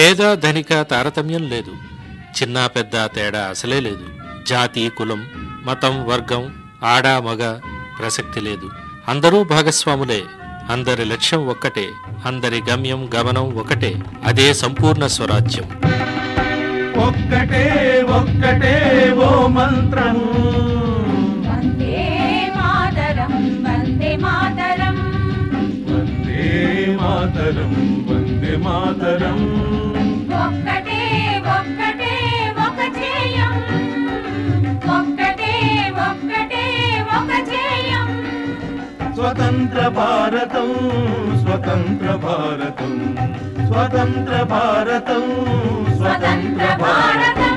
పేద ధనిక తారతమ్యం లేదు చిన్న పెద్ద తేడా అసలే లేదు జాతి కులం మతం వర్గం ఆడ మగ ప్రసక్తి లేదు అందరూ భాగస్వాములే అందరి లక్ష్యం ఒక్కటే అందరి గమ్యం గమనం ఒకటే అదే సంపూర్ణ స్వరాజ్యం ఒక్కటే ఒక్కటే ఓ మంత్రము వందే మాతరం వందే మాతరం వందే మాతరం వందే మాతరం ఒక్కటే ఒక్కటే ఒక చేయం ఒక్కటే ఒక్కటే ఒక చేయం స్వతంత్ర భారతం స్వతంత్ర భారతం స్వతంత్ర భారతం స్వతంత్ర భారతం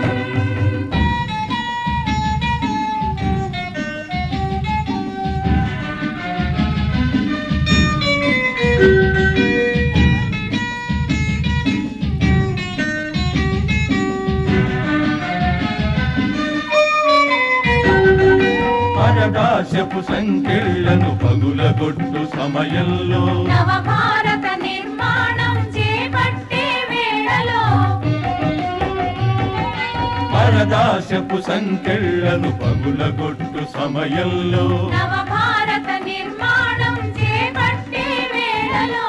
పరదాశపు సంఖ్యలను పగులగొట్టు సమయంలో నవ భారత నిర్మాణం చేపట్టే వేళలో పరదాశపు సంఖ్యలను పగులగొట్టు సమయంలో నవ భారత నిర్మాణం చేపట్టే వేళలో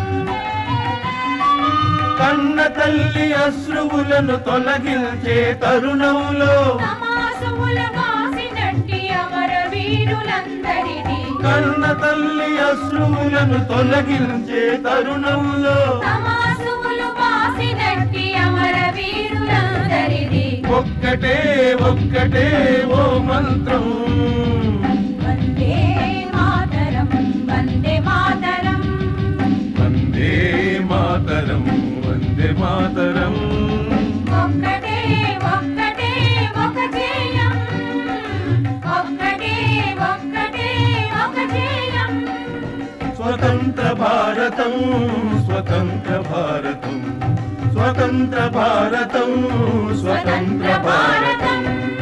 కన్న తల్లి అశ్రువులను తొలగించే తరుణంలో తమాసుముల వాసినట్టి అమర వీరులందరినీ కన్న తల్లి అశ్రువులను తొలగించే తరుణంలో తమాసుములు వాసినట్టి అమర వీరులందరినీ ఒక్కటే ఒక్కటే ఓ మంత్రం వందే మాతరం వందే మాతరం వందే మాతరం వందే మాతరం ఒక్కటే ఒక్కటే ఒక చేయం ఒక్కటే ఒక్కటే ఒక చేయం స్వతంత్ర భారతం స్వతంత్ర భారతం స్వతంత్ర భారతం స్వతంత్ర భారతం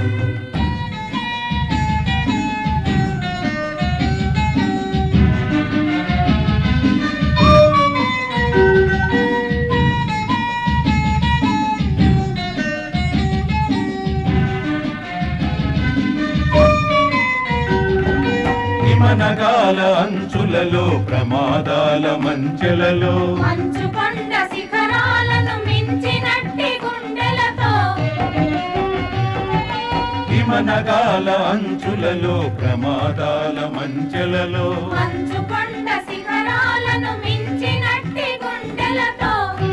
హిమనగాల అంచులలో ప్రమాదాల మంచెలలో మంచు కొండ శిఖరాలను మించినట్టి గుండెలతో హిమనగాల అంచులలో ప్రమాదాల మంచెలలో మంచు కొండ శిఖరాలను మించినట్టి గుండెలతో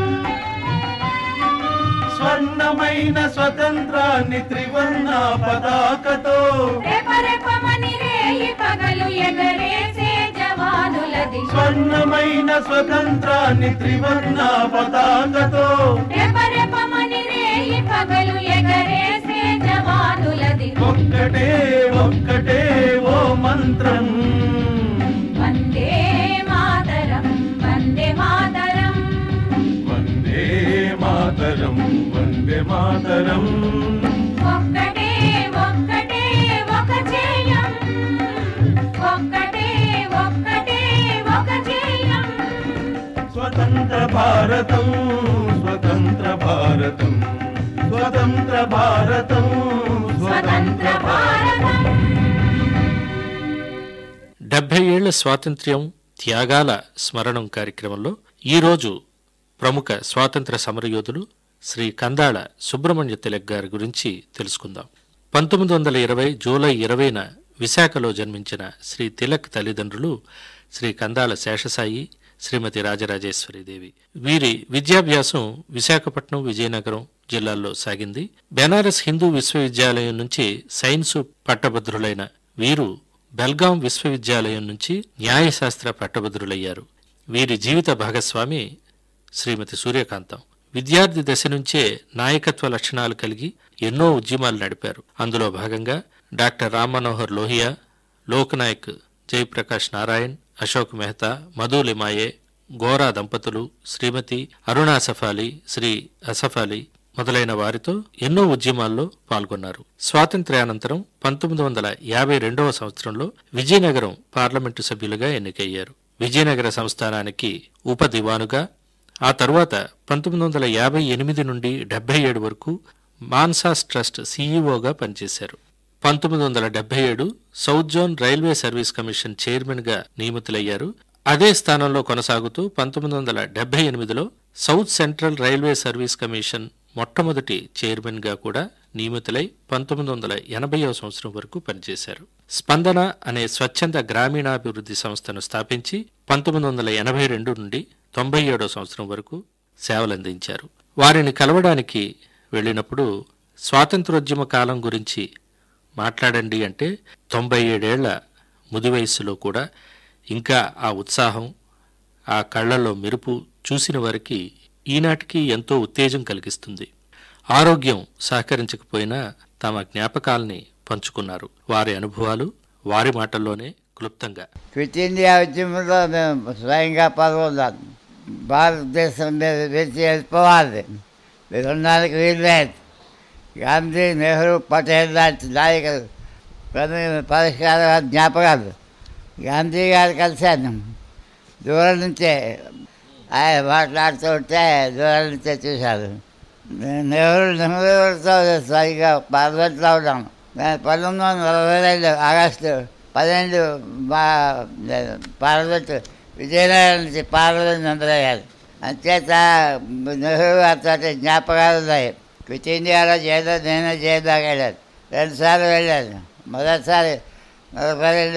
స్వర్ణమైన స్వతంత్రాన్ని త్రివర్ణ పతాకతో రెపరెపమని రేయి పగలు ఎగరేసే జవానులది స్వర్ణమైన స్వతంత్రాన్ని త్రివర్ణ పతాకతో రెపరెపమని రేయి పగలు ఎగరేసే జవానులది ఒక్కటే ఒక్కటే ఓ మంత్రం వందే మాతరం వందే మాతరం వందే మాతరం వందే మాతరం ఒక్కటే ఒక్కటే ఒక చేయం ఒక్కటే ఒక్కటే ఒక చేయం స్వతంత్ర భారతం స్వతంత్ర భారతం స్వతంత్ర భారతం స్వతంత్ర భారతం డెబ్బై ఏళ్ల స్వాతంత్ర్యం త్యాగాల స్మరణం కార్యక్రమంలో ఈరోజు ప్రముఖ స్వాతంత్ర సమరయోధులు శ్రీ కందాళ సుబ్రహ్మణ్య తిలక్ గారి గురించి తెలుసుకుందాం పంతొమ్మిది వందల ఇరవై జూలై ఇరవైన విశాఖలో జన్మించిన శ్రీ తిలక్ తల్లిదండ్రులు శ్రీ కందాళ శేషసాయి శ్రీమతి రాజరాజేశ్వరీదేవి వీరి విద్యాభ్యాసం విశాఖపట్నం విజయనగరం జిల్లాల్లో సాగింది బెనారస్ హిందూ విశ్వవిద్యాలయం నుంచి సైన్సు పట్టభద్రులైన వీరు బెల్గాం విశ్వవిద్యాలయం నుంచి న్యాయశాస్త్ర పట్టభద్రులయ్యారు వీరి జీవిత భాగస్వామి శ్రీమతి సూర్యకాంతం విద్యార్థి దశ నుంచే నాయకత్వ లక్షణాలు కలిగి ఎన్నో ఉద్యమాలు నడిపారు అందులో భాగంగా డాక్టర్ రామ్ మనోహర్ లోహియా లోక్నాయక్ జయప్రకాష్ నారాయణ్ అశోక్ మెహతా మధు లిమాయే గోరా దంపతులు శ్రీమతి అరుణా సఫాలి శ్రీ అసఫాలి మొదలైన వారితో ఎన్నో ఉద్యమాల్లో పాల్గొన్నారు స్వాతంత్ర్యానంతరం పంతొమ్మిది వందల యాభై రెండవ సంవత్సరంలో విజయనగరం పార్లమెంటు సభ్యులుగా ఎన్నికయ్యారు విజయనగర సంస్థానానికి ఉప దివానుగా ఆ తరువాత పంతొమ్మిది వందల యాభై ఎనిమిది నుండి డెబ్బై ఏడు వరకు మాన్సాస్ ట్రస్ట్ సీఈఓగా పనిచేశారు పంతొమ్మిది వందల డెబ్బై ఏడు south zone railway service commission చైర్మన్గా నియమితులయ్యారు అదే స్థానంలో కొనసాగుతూ పంతొమ్మిది వందల డెబ్బై ఎనిమిదిలో south central railway service commission మొట్టమొదటి చైర్మన్గా కూడా నియమితులై పంతొమ్మిది వందల ఎనభైవ సంవత్సరం వరకు పనిచేశారు స్పందన అనే స్వచ్ఛంద గ్రామీణాభివృద్ధి సంస్థను స్థాపించి పంతొమ్మిది వందల ఎనభై రెండు నుండి తొంభై ఏడో సంవత్సరం వరకు సేవలందించారు వారిని కలవడానికి వెళ్ళినప్పుడు స్వాతంత్రోద్యమ కాలం గురించి మాట్లాడండి అంటే తొంభై ఏడేళ్ల ముది వయస్సులో కూడా ఇంకా ఆ ఉత్సాహం ఆ కళ్ళల్లో మెరుపు చూసిన వారికి ఈనాటికి ఎంతో ఉత్తేజం కలిగిస్తుంది ఆరోగ్యం సహకరించకపోయినా తమ జ్ఞాపకాల్ని పంచుకున్నారు వారి అనుభవాలు వారి మాటల్లోనే క్లుప్తంగా క్విట్ ఇండియా ఉద్యమంలో మేము స్వయంగా పాల్గొన్నాం భారతదేశం మీద విడిచి వెళ్ళిపోవాలి విధానానికి వీల్లేదు గాంధీ నెహ్రూ పటేల్ లాంటి నాయకులు ప్రధాన పరిష్కార జ్ఞాపకాలు గాంధీ గారు కలిశాను దూరం నుంచే ఆయన మాట్లాడుతూ ఉంటే దూరం నుంచే చూశాను నేను నెహ్రూ నెహ్రూతో సరిగ్గా పార్లమెంట్లో ఉన్నాను నేను పంతొమ్మిది వందల నలభై రెండు ఆగస్టు పన్నెండు మా నేను పార్లమెంట్ విజయనగరం నుంచి పార్లమెంట్ మెంబర్ అయ్యాను అంచేత నెహ్రూ గారితో జ్ఞాపకాలు ఉన్నాయి క్విట్ ఇండియాలో చేయడం నేనే చేయదాకా వెళ్ళాను రెండుసార్లు వెళ్ళాను మొదటిసారి నలభై రెండు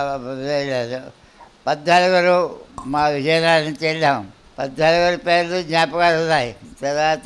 వెళ్ళాను పద్నాలుగురు మా విజయనగరం నుంచి వెళ్ళాము పద్నాలుగురు పేర్లు జ్ఞాపకాలు ఉన్నాయి తర్వాత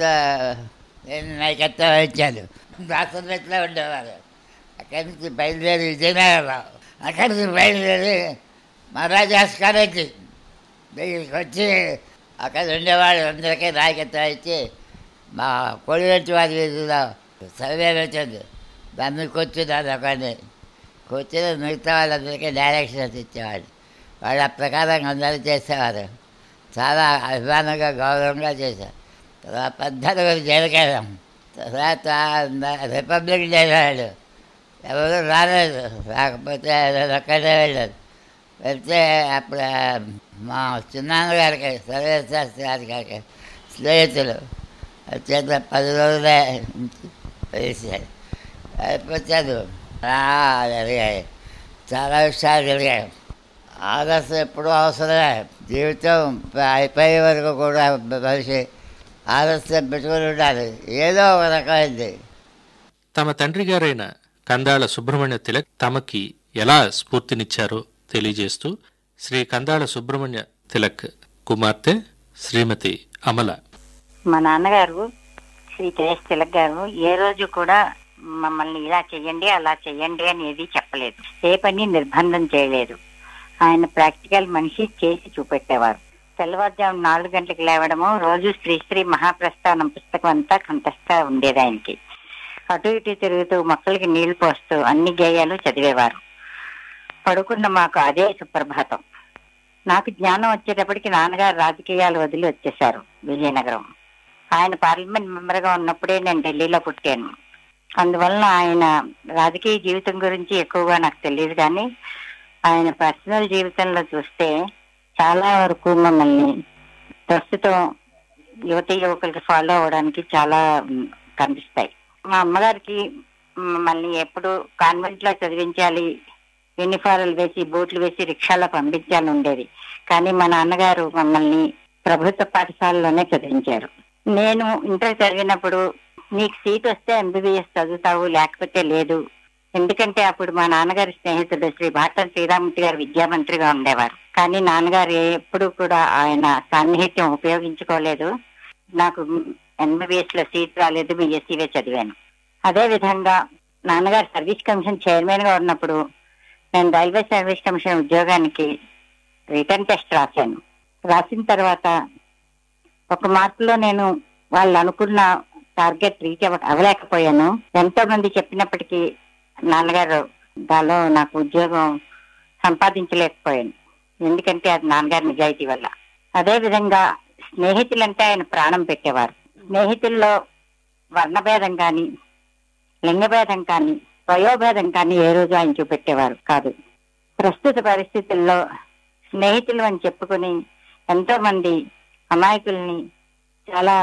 నేను నాయకత్వం వహించాను దాసనట్లో ఉండేవారు అక్కడి నుంచి బయలుదేరి విజయనగరం అక్కడి నుంచి బయలుదేరి మహారాజాస్ కాలేజీ దగ్గరికి వచ్చి అక్కడ ఉండేవాడు అందరికీ నాయకత్వం ఇచ్చి మా కొడిగట్టి వారి వీధిలో సర్వే వచ్చింది దాన్ని కూర్చున్నాను ఒకరిని కూర్చుని మిగతా వాళ్ళందరికీ డైరెక్షన్స్ ఇచ్చేవాడు వాళ్ళు ఆ ప్రకారంగా అందరూ చేసేవారు చాలా అభిమానంగా గౌరవంగా చేశారు తర్వాత పద్నాలుగు జైలుకి వెళ్ళాం తర్వాత రిపబ్లిక్ డే నాడు ఎవరు రాలేదు రాకపోతే నేను ఒక్కడే వెళ్ళాను వెళ్తే అప్పుడు మా చిన్నాన్న గారికి సర్వేశ్వర శాస్త్రి గారి గారికి స్నేహితులు చేత పది రోజులే ఉంచి వేసారు అయిపోతాను జరిగాయి చాలా విషయాలు జరిగాయి ఆదర్శం ఎప్పుడూ అవసరమే జీవితం అయిపోయే వరకు కూడా మనిషి ఆదర్శం పెట్టుకుని ఉండాలి ఏదో ఒక రకమైంది తమ తండ్రి గారైన కందాళ సుబ్రహ్మణ్య తిలక్ తమకి ఎలా స్ఫూర్తినిచ్చారో తెలియజేస్తూ శ్రీ కందాళ సుబ్రహ్మణ్య తిలక్ కుమార్తె శ్రీమతి అమల మా నాన్నగారు శ్రీ కేఎస్ తిలక్ గారు ఏ రోజు కూడా మమ్మల్ని ఇలా చెయ్యండి అలా చెయ్యండి అని ఏది చెప్పలేదు ఏ పని నిర్బంధం చేయలేదు ఆయన ప్రాక్టికల్ మనిషి చేసి చూపెట్టేవారు తెల్లవారుజాము నాలుగు గంటలకు లేవడము రోజు శ్రీ శ్రీ మహాప్రస్థానం పుస్తకం అంతా కంఠస్థ ఉండేది ఆయనకి అటు ఇటు తిరుగుతూ మొక్కలకి నీళ్లు పోస్తూ అన్ని గేయాలు చదివేవారు పడుకున్న మాకు అదే సుప్రభాతం నాకు జ్ఞానం వచ్చేటప్పటికి నాన్నగారు రాజకీయాలు వదిలి వచ్చేశారు విజయనగరం ఆయన పార్లమెంట్ మెంబర్గా ఉన్నప్పుడే నేను ఢిల్లీలో పుట్టాను అందువలన ఆయన రాజకీయ జీవితం గురించి ఎక్కువగా నాకు తెలియదు కానీ ఆయన పర్సనల్ జీవితంలో చూస్తే చాలా వరకు మమ్మల్ని ప్రస్తుతం యువతి యువకులకి ఫాలో అవడానికి చాలా మ్, కనిపిస్తాయి మా అమ్మగారికి మమ్మల్ని ఎప్పుడు కాన్వెంట్ లో చదివించాలి యూనిఫారాలు వేసి బూట్లు వేసి రిక్షాలో పంపించాలని ఉండేది కానీ మా నాన్నగారు మమ్మల్ని ప్రభుత్వ పాఠశాలలోనే చదివించారు నేను ఇంటర్ చదివినప్పుడు నీకు సీట్ వస్తే ఎంబీబీఎస్ చదువుతావు లేకపోతే లేదు ఎందుకంటే అప్పుడు మా నాన్నగారి స్నేహితుడు శ్రీ భారత శ్రీరామూర్తి గారు విద్యామంత్రిగా ఉండేవారు కానీ నాన్నగారు ఎప్పుడు కూడా ఆయన సాన్నిహిత్యం ఉపయోగించుకోలేదు నాకు ఎంబీబీఎస్ లో సీట్ రాలేదు బీఎస్సీవే చదివాను అదే విధంగా నాన్నగారు సర్వీస్ కమిషన్ చైర్మన్ గా ఉన్నప్పుడు నేను రైల్వే సర్వీస్ కమిషన్ ఉద్యోగానికి రిటర్న్ టెస్ట్ రాశాను రాసిన తర్వాత ఒక మార్కులో నేను వాళ్ళు అనుకున్న టార్గెట్ రీచ్ అవ అవ్వలేకపోయాను ఎంతో మంది చెప్పినప్పటికీ నాన్నగారు దానిలో నాకు ఉద్యోగం సంపాదించలేకపోయాను ఎందుకంటే అది నాన్నగారి నిజాయితీ వల్ల అదే విధంగా స్నేహితులంటే ఆయన ప్రాణం పెట్టేవారు స్నేహితుల్లో వర్ణభేదం కానీ లింగభేదం కానీ వయోభేదం కానీ ఏ రోజు ఆయన చూపెట్టేవారు కాదు ప్రస్తుత పరిస్థితుల్లో స్నేహితులు అని చెప్పుకుని ఎంతో మంది అమాయకుల్ని చాలా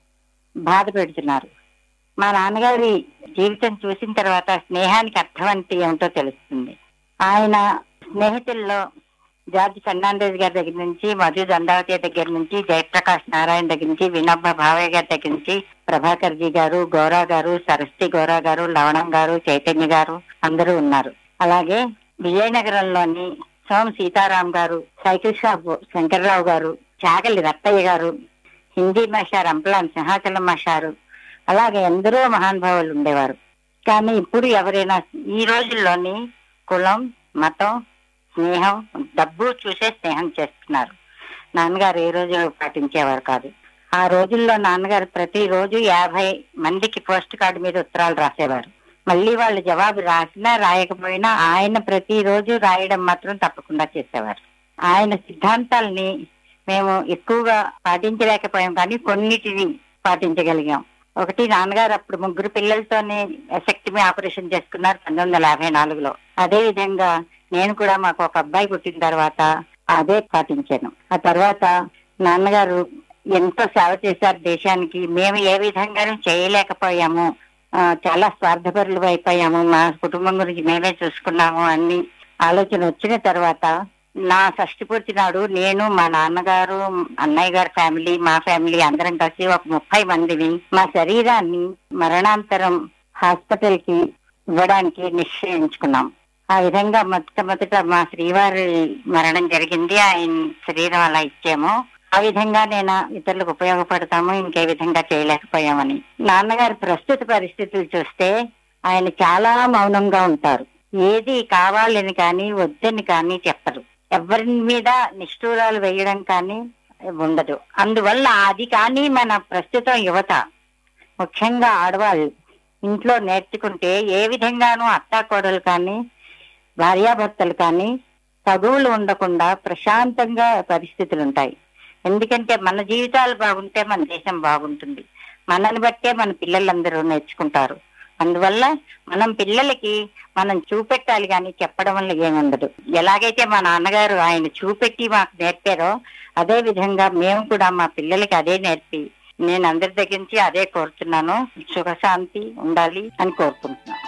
బాధ పెడుతున్నారు మా నాన్నగారి జీవితం చూసిన తర్వాత స్నేహానికి అర్థం అంటే ఏమిటో తెలుస్తుంది ఆయన స్నేహితుల్లో జార్జ్ ఫెర్నాండెస్ గారి దగ్గర నుంచి మధు దండావతి దగ్గర నుంచి జయప్రకాష్ నారాయణ దగ్గర నుంచి వినోబ భావయ్య గారి దగ్గర నుంచి ప్రభాకర్ జీ గారు గౌరా గారు సరస్వతి గౌరా గారు లవణం గారు చైతన్య గారు అందరూ ఉన్నారు అలాగే విజయనగరంలోని సోమ సీతారాం గారు సైకిల్ షాప్ శంకర్రావు గారు చాగలి రత్తయ్య గారు హిందీ మాస్టార్ అంపలాం సింహాచలం మాస్టారు అలాగే ఎందరో మహానుభావులు ఉండేవారు కానీ ఇప్పుడు ఎవరైనా ఈ రోజుల్లోని కులం మతం స్నేహం డబ్బు చూసే స్నేహం చేస్తున్నారు నాన్నగారు ఏ రోజు పాటించేవారు కాదు ఆ రోజుల్లో నాన్నగారు ప్రతిరోజు యాభై మందికి పోస్ట్ కార్డు మీద ఉత్తరాలు రాసేవారు మళ్ళీ వాళ్ళు జవాబు రాసినా రాయకపోయినా ఆయన ప్రతిరోజు రాయడం మాత్రం తప్పకుండా చేసేవారు ఆయన సిద్ధాంతాల్ని మేము ఎక్కువగా పాటించలేకపోయాం కానీ కొన్నిటిని పాటించగలిగాం ఒకటి నాన్నగారు అప్పుడు ముగ్గురు పిల్లలతోనే ఎసెక్టమీ ఆపరేషన్ చేసుకున్నారు పంతొమ్మిది వందల యాభై నాలుగులో అదే విధంగా నేను కూడా మాకు ఒక అబ్బాయి పుట్టిన తర్వాత అదే పాటించాను ఆ తర్వాత నాన్నగారు ఎంతో సేవ చేశారు దేశానికి మేము ఏ విధంగానూ చేయలేకపోయాము ఆ, చాలా స్వార్థపరులు అయిపోయాము మా కుటుంబం గురించి మేమే చూసుకున్నాము అన్ని ఆలోచన వచ్చిన తర్వాత నా షష్టి పూర్తి నాడు నేను మా నాన్నగారు అన్నయ్య గారి ఫ్యామిలీ మా ఫ్యామిలీ అందరం కలిసి ఒక ముప్పై మందిని మా శరీరాన్ని మరణాంతరం హాస్పిటల్ కి ఇవ్వడానికి నిశ్చయించుకున్నాం ఆ విధంగా మొట్టమొదట మా శ్రీవారి మరణం జరిగింది ఆయన శరీరం అలా ఇచ్చాము ఆ విధంగా నేను ఇతరులకు ఉపయోగపడతాము ఇంకే విధంగా చేయలేకపోయామని నాన్నగారి ప్రస్తుత పరిస్థితులు చూస్తే ఆయన చాలా మౌనంగా ఉంటారు ఏది కావాలని కానీ వద్దని కానీ చెప్పరు ఎవరి మీద నిష్ఠూరాలు వేయడం కానీ ఉండదు అందువల్ల అది కానీ మన ప్రస్తుతం యువత ముఖ్యంగా ఆడవాళ్ళు ఇంట్లో నేర్చుకుంటే ఏ విధంగానూ అత్తాకోడలు కానీ భార్యాభర్తలు కానీ తగువులు ఉండకుండా ప్రశాంతంగా పరిస్థితులు ఉంటాయి ఎందుకంటే మన జీవితాలు బాగుంటే మన దేశం బాగుంటుంది మనల్ని బట్టే మన పిల్లలందరూ నేర్చుకుంటారు అందువల్ల మనం పిల్లలకి మనం చూపెట్టాలి కానీ చెప్పడం వల్ల ఏముండదు ఎలాగైతే మా నాన్నగారు ఆయన చూపెట్టి మాకు నేర్పారో అదే విధంగా మేము కూడా మా పిల్లలకి అదే నేర్పి నేను అందరి దగ్గర నుంచి అదే కోరుతున్నాను సుఖశాంతి ఉండాలి అని కోరుకుంటున్నాను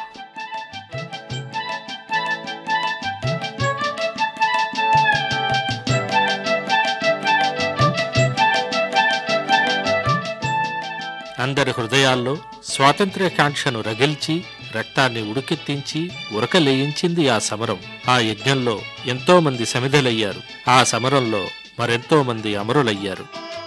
అందరి హృదయాల్లో స్వాతంత్ర్య కాంక్షను రగిల్చి రక్తాన్ని ఉడుకెత్తించి ఉరకలేయించింది ఆ సమరం ఆ యజ్ఞంలో ఎంతో మంది సమిధలయ్యారు ఆ సమరంలో మరెంతో మంది అమరులయ్యారు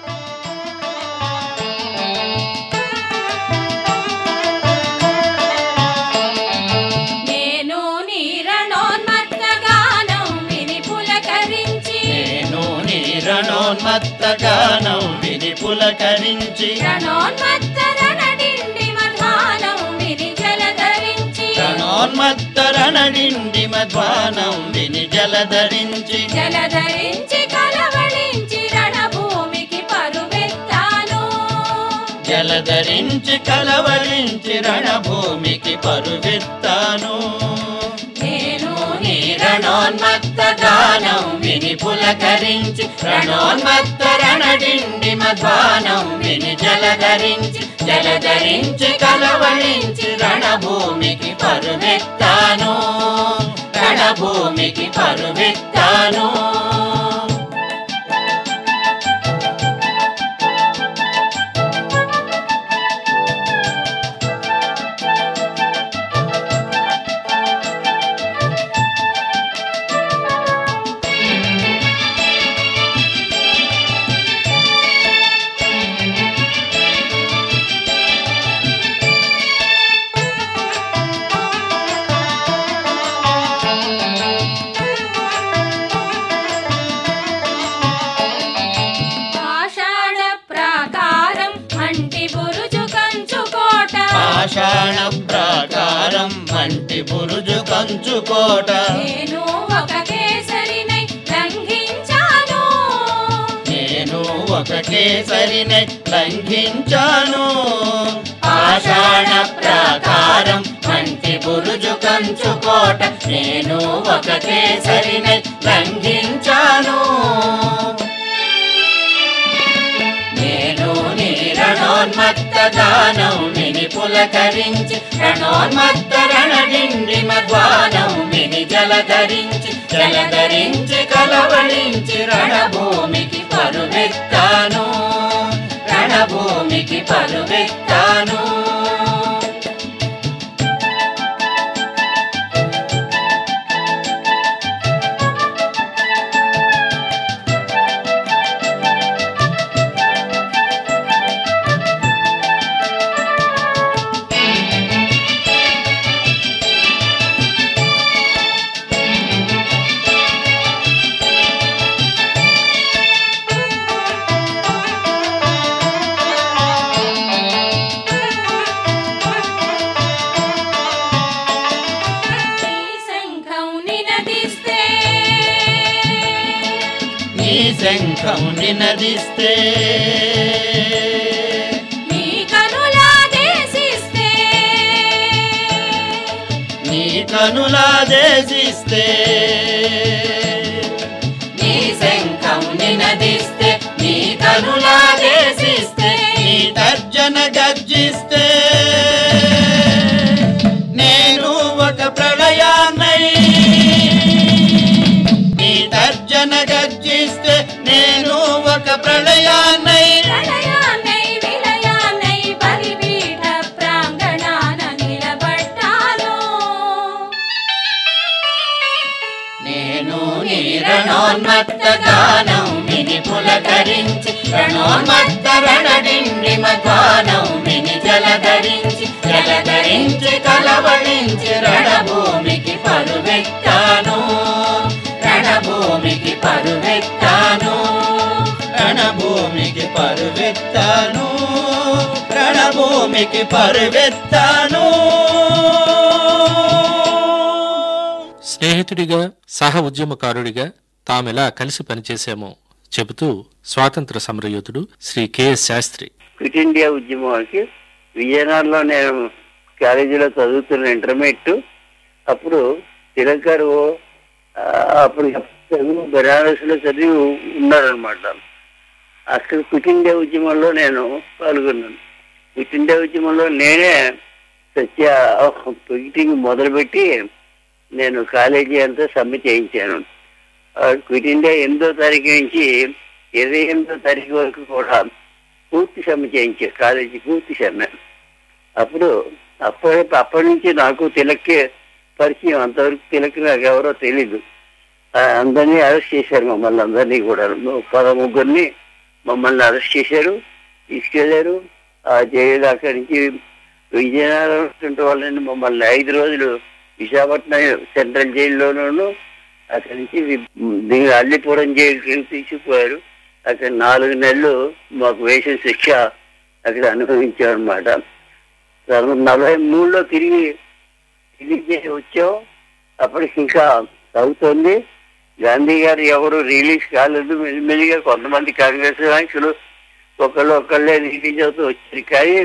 నేను నీరణోన్మత్త గానం విని పులకరించి నేను నీరణోన్మత్తగానం విని పులకరించి రణోన్మత్త రణడిండి మధ్వానం విని జలధరించి రణోన్మత్తరణడిండి మధ్వానం విని జలధరించి జలధరించి కలవళించి రణభూమికి పరువెత్తాను జలధరించి కలవరించి రణభూమికి పరువెత్తాను నేను రణోన్మత్త గానం విని పులకరించి రణోన్మత్త రణడిండి మధ్వానం విని జలధరించి జలధరించి కలవరించి రణభూమికి పరువెత్తాను రణభూమికి పరువెత్తాను ఆషాఢ ప్రాకారం మంటి బురుజు కంచుకోట పాషాణ ప్రాకారం మంటి బురుజు కంచుకోట నేను ఒక కేసరినై లంఘించాను నేను ఒక కేసరిని లంఘించాను పాషాణ ప్రాకారం మంటి బురుజు కంచుకోట నేను ఒక కేసరిని లంఘించాను విని పులకరించి రణోన్మత్త రణడిండి మధ్వానం విని జలధరించి జలధరించి కలవళించి రణభూమికి పరువెత్తాను రణభూమికి పరువెత్తాను నీ శంఖం నినదిస్తే నీ శంఖం నినదిస్తే నీ కనులా దేశిస్తే నీ కనులా దేశిస్తే నీ శంఖం నినదిస్తే నీ కనులా దేశిస్తే నీ తర్జన గర్జిస్తే నేను ఒక ప్రళయాన్నై నీ తర్జన గర్జిస్తే నేను ఒక ప్రళయాన్నై ప్రళయాన్నై విలయాన్నై బలిపీఠ ప్రాంగణాన నిలబడ్డాను నేను నీ రణోన్మత్త గానం విని పులకరించి రణోన్మత్త రణడిండి మధ్వానం విని జలధరించి జలధరించి కలవళించి రణభూమికి పరువెత్తాను రణభూమికి పరువెత్తాను రణభూమికి పరువెత్తాను రణభూమికి పరువెత్తాను స్నేహితుడిగా సహ ఉద్యమకారుడిగా తామెలా కలిసి పనిచేశామో చెబుతూ స్వాతంత్ర సమరయోధుడు Shri K S Shastri quit India ఉద్యమానికి విజయనగరంలో నేను కాలేజీలో చదువుతున్న ఇంటర్మీడియట్ అప్పుడు తిలక్ గారు ఆ, అప్పుడు చదువు బెనారస్లో చదివి ఉన్నారనమాట అక్కడ క్విట్ ఇండియా ఉద్యమంలో నేను పాల్గొన్నాను క్విట్ ఇండియా ఉద్యమంలో నేనే సత్య మీటింగ్ మొదలుపెట్టి నేను కాలేజీ అంతా సమ్మె చేయించాను ఆ, క్విట్ ఇండియా ఎనిమిదో తారీఖు నుంచి ఇరవై ఎనిమిదో తారీఖు వరకు కూడా పూర్తి సమ్మె చేయించారు కాలేజీ పూర్తి సమ్మె అప్పుడు అప్పటి అప్పటి నుంచి నాకు తిలక్కే పరిచయం అంతవరకు తిలక్ నాకు ఎవరో తెలీదు ఆ, అందరినీ అరెస్ట్ చేశారు మమ్మల్ని అందరినీ కూడా పదముగ్గురిని మమ్మల్ని అరెస్ట్ చేశారు తీసుకెళ్లారు ఆ జైలు అక్కడి నుంచి విజయనగరం వాళ్ళని మమ్మల్ని ఐదు రోజులు విశాఖపట్నం సెంట్రల్ జైల్లోనూ అక్కడి నుంచి వి- దిగి అల్లిపురం జైలుకి తీసుకుపోయారు అక్కడ నాలుగు నెలలు మాకు వేసిన శిక్ష అక్కడ అనుభవించామన్నమాట తర్వాత నలభై మూడులో తిరిగి తిరిగి వచ్చాం అప్పటికి ఇంకా అవుతుంది గాంధీ గారు ఎవరు రిలీజ్ కాలేదు మెల్లిమెల్లిగా కొంతమంది కాంగ్రెస్ నాయకులు ఒకళ్ళు ఒకళ్ళే రిలీజ్ అవుతూ వచ్చారు కానీ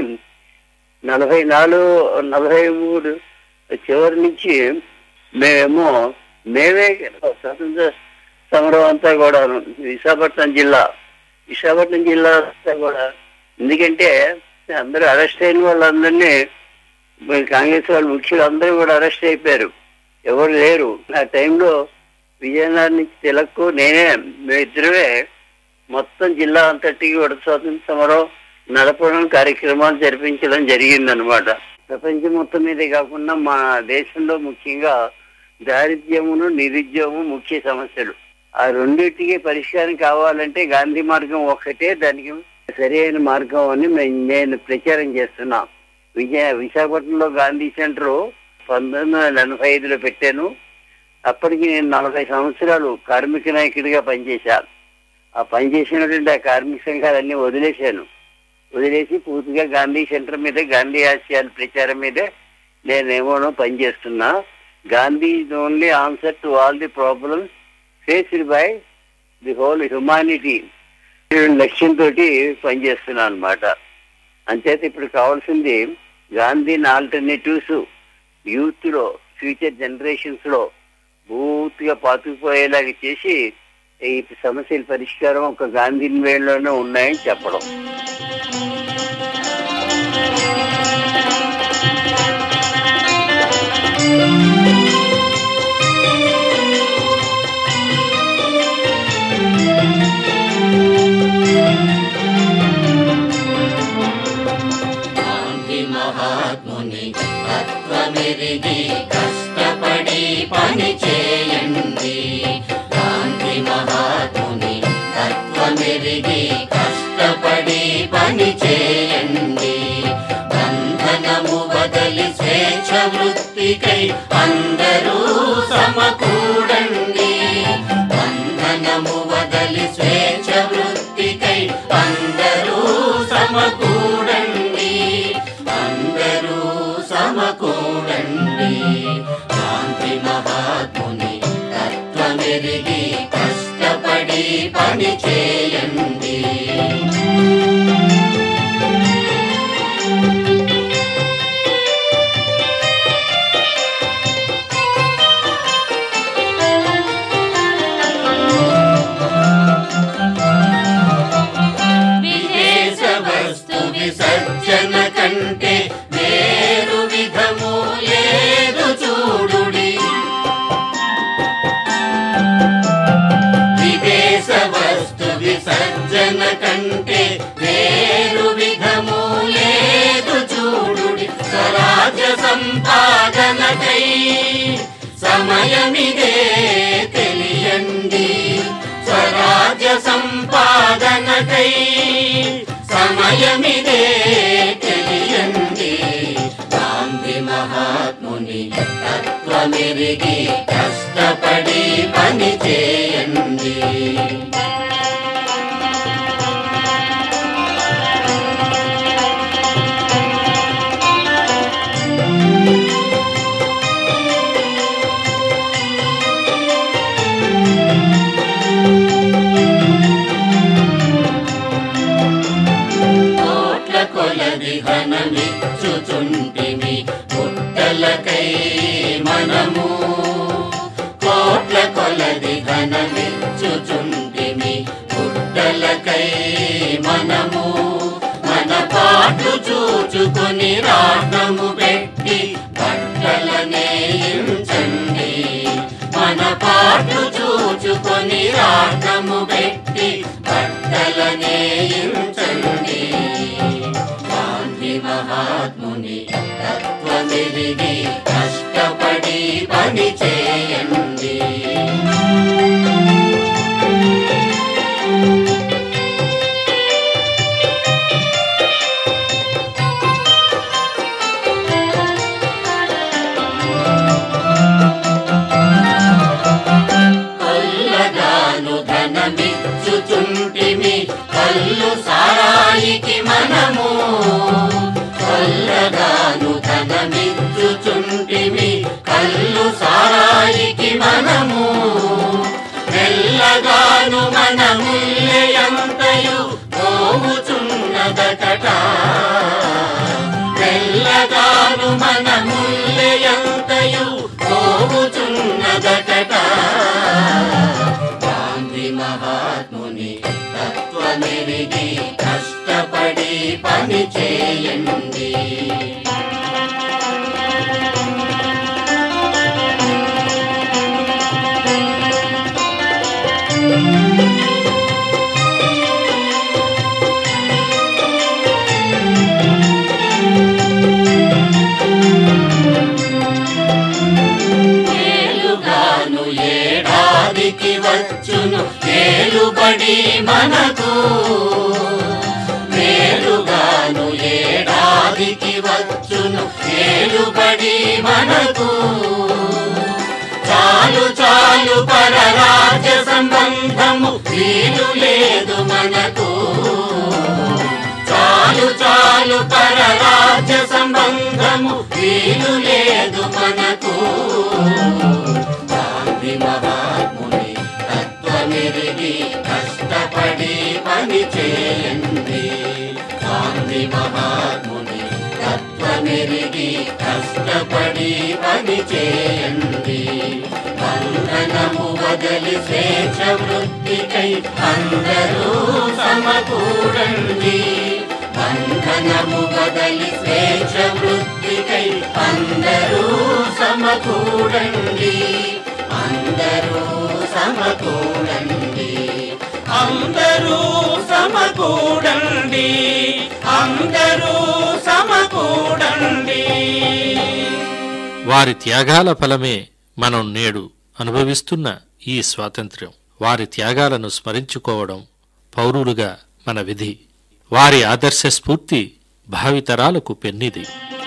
నలభై నాలుగు నలభై మూడు చివరి నుంచి మేమేమో మేమే స్వతంత్ర సమరం అంతా కూడా విశాఖపట్నం జిల్లా విశాఖపట్నం జిల్లా అంతా కూడా ఎందుకంటే అందరూ అరెస్ట్ అయిన వాళ్ళందరినీ మరి కాంగ్రెస్ వాళ్ళ ముఖ్యులు అందరూ కూడా అరెస్ట్ అయిపోయారు ఎవరు లేరు ఆ టైంలో విజయనగరం నుంచి తిలక్కు నేనే మేమిద్దరమే మొత్తం జిల్లా అంతటికి కూడా స్వాతంత్ర సమరం నడపడం కార్యక్రమాలు జరిపించడం జరిగిందనమాట ప్రపంచం మొత్తం మీదే కాకుండా మా దేశంలో ముఖ్యంగా దారిద్ర్యమును నిరుద్యోగము ముఖ్య సమస్యలు ఆ రెండింటికి పరిష్కారం కావాలంటే గాంధీ మార్గం ఒక్కటే దానికి సరి అయిన మార్గం అని మే- నేను ప్రచారం చేస్తున్నా విజయ విశాఖపట్నంలో గాంధీ సెంటర్ పంతొమ్మిది వందల ఎనభై ఐదులో పెట్టాను అప్పటికి నేను నలభై సంవత్సరాలు కార్మిక నాయకుడిగా పనిచేశాను ఆ పనిచేసినటువంటి ఆ కార్మిక సంఘాలన్నీ వదిలేశాను వదిలేసి పూర్తిగా గాంధీ సెంటర్ మీద గాంధీ ఆశయాల ప్రచారం మీదే నేనేమోనో పనిచేస్తున్నా Gandhi is only answer to all the problems faced by the whole humanity లక్ష్యంతో పనిచేస్తున్నాను అనమాట అంచేత ఇప్పుడు కావాల్సింది గాంధీని ఆల్టర్నేటివ్స్ యూత్ లో ఫ్యూచర్ జనరేషన్స్ లో పూర్తిగా పాతుకుపోయేలాగా చేసి ఈ సమస్యల పరిష్కారం ఒక గాంధీ వేళ్ళలోనే ఉన్నాయని చెప్పడం గాంధీ మహాత్ముని తత్వమెరిగి కష్టపడి పని చేయండి గాంధీ మహాత్ముని తత్వమెరిగి కష్టపడి పని చేయండి బంధనము వదలి స్వేచ్ఛ వృత్తికై అందరూ సమకూడండి బంధనము వదలి స్వేచ్ఛ వృత్తికై అందరూ సమకూడండి అందరూ సమకూడండి శాంతి మహాత్ముని తత్వమెరిగి కష్టపడి పని చేయండి విదేశ వస్తు విసర్జన కంటే వేరు విధము లేదు చూడుడి విదేశ వస్తు విసర్జన కంటే వేరు విధము లేదు చూడుడి స్వరాజ్య సంపాదనకై సమయమిదే తెలియండి స్వరాజ్య సంపాదనకై సమయమిదే తెలియండి గాంధీ మహాత్ముని తత్వమెరిగి కష్టపడి పని చేయండి కోట్ల కొలది ధనమిచ్చుచుంటిమి పుట్టలకై మనము కోట్ల కొలది ధనమిచ్చుచుంటిమి పుట్టలకై మనము మన పాటు చూచుకొని రాటము పెట్టి బట్టలనే ఇంచండి మన పాటు చూచుకొని రాటము పెట్టి బట్టలనే ఇంచండి గాంధీ మహాత్ముని తత్వమెరిగి కష్టపడి పని చేయండి కొల్లగాను ధనమిచ్చుచుంటిమి కల్లు సారాయికి మనము కొల్లగాను ధనమిచ్చుచుంటిమి కల్లు సారాయికి మనము మెల్లగాను మన ముల్లయంతయు పోవుచున్నదకట మెల్లగాను మన ముల్లయంతయు పోవుచున్నదకట గాంధీ మహాత్ముని తత్వమెరిగి కష్టపడి పని చేయండి ఏలుగాను ఏడాదికి వచ్చును ఏలుబడి మనకు మేలుగాను ఏడాదికి వచ్చును ఏలుబడి మనకు చాలు చాలు పరరాజ్య సంబంధము వీలు లేదు మనకు చాలు చాలు పరరాజ్య సంబంధము వీలు లేదు మనకు గాంధీ మహాత్ముని తత్వమెరిగి కష్టపడి పని చేయండి గాంధీ మహాత్ముని తత్వమెరిగి కష్టపడి పని చేయండి బంధనము వదలి స్వేచ్ఛ వృత్తికై అందరూ సమకూడండి బంధనము వదలి స్వేచ్ఛ వృత్తికై అందరూ సమకూడండి అందరూ సమకూడండి అందరూ సమకూడండి అందరూ సమకూడండి వారి త్యాగాల ఫలమే మనం నేడు అనుభవిస్తున్న ఈ స్వాతంత్ర్యం వారి త్యాగాలను స్మరించుకోవడం పౌరులుగా మన విధి వారి ఆదర్శ స్ఫూర్తి భావితరాలకు పెన్నిది